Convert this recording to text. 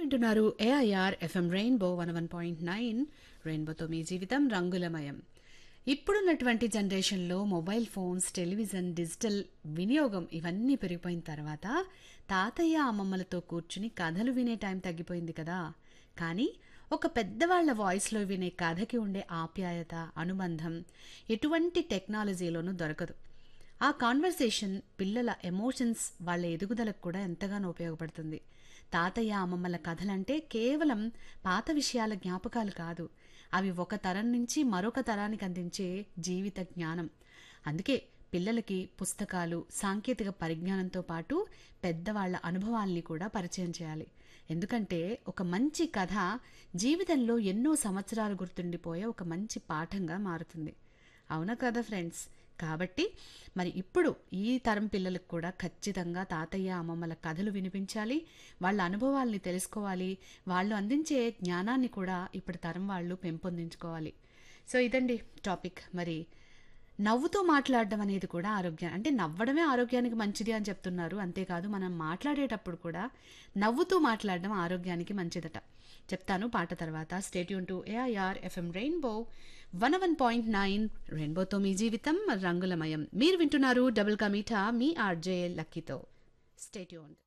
వింటున్నారు AIR FM rainbow one one point nine రెయిన్బోతో మీ జీవితం రంగులమయం ఇప్పుడున్నటువంటి జనరేషన్లో మొబైల్ ఫోన్స్ టెలివిజన్ డిజిటల్ వినియోగం ఇవన్నీ పెరిగిపోయిన తర్వాత తాతయ్య అమ్మమ్మలతో కూర్చుని కథలు వినే టైం తగ్గిపోయింది కదా కానీ ఒక పెద్దవాళ్ల వాయిస్లో వినే కథకి ఉండే ఆప్యాయత అనుబంధం ఎటువంటి టెక్నాలజీలోనూ దొరకదు ఆ కాన్వర్సేషన్ పిల్లల ఎమోషన్స్ వాళ్ళ ఎదుగుదలకు కూడా ఎంతగానో ఉపయోగపడుతుంది తాతయ్య అమ్మమ్మల కథలంటే కేవలం పాత విషయాల జ్ఞాపకాలు కాదు అవి ఒక తరం నుంచి మరొక తరానికి అందించే జీవిత జ్ఞానం అందుకే పిల్లలకి పుస్తకాలు సాంకేతిక పరిజ్ఞానంతో పాటు పెద్దవాళ్ల అనుభవాల్ని కూడా పరిచయం చేయాలి ఎందుకంటే ఒక మంచి కథ జీవితంలో ఎన్నో సంవత్సరాలు గుర్తుండిపోయే ఒక మంచి పాఠంగా మారుతుంది అవునా కదా ఫ్రెండ్స్ కాబట్టి మరి ఇప్పుడు ఈ తరం పిల్లలకు కూడా ఖచ్చితంగా తాతయ్య అమ్మమ్మల కథలు వినిపించాలి వాళ్ళ అనుభవాల్ని తెలుసుకోవాలి వాళ్ళు అందించే జ్ఞానాన్ని కూడా ఇప్పుడు తరం వాళ్ళు పెంపొందించుకోవాలి సో ఇదండి టాపిక్ మరి నవ్వుతూ మాట్లాడడం అనేది కూడా ఆరోగ్యం అంటే నవ్వడమే ఆరోగ్యానికి మంచిది అని చెప్తున్నారు అంతేకాదు మనం మాట్లాడేటప్పుడు కూడా నవ్వుతూ మాట్లాడడం ఆరోగ్యానికి మంచిదట చెప్తాను పాట తర్వాత stay tuned to AIR FM rainbow one one point nine రెయిన్బోతో మీ జీవితం రంగులమయం మీరు వింటున్నారు డబుల్ కమీఠా మీ ఆర్జే లక్కీతో స్టేట్యూన్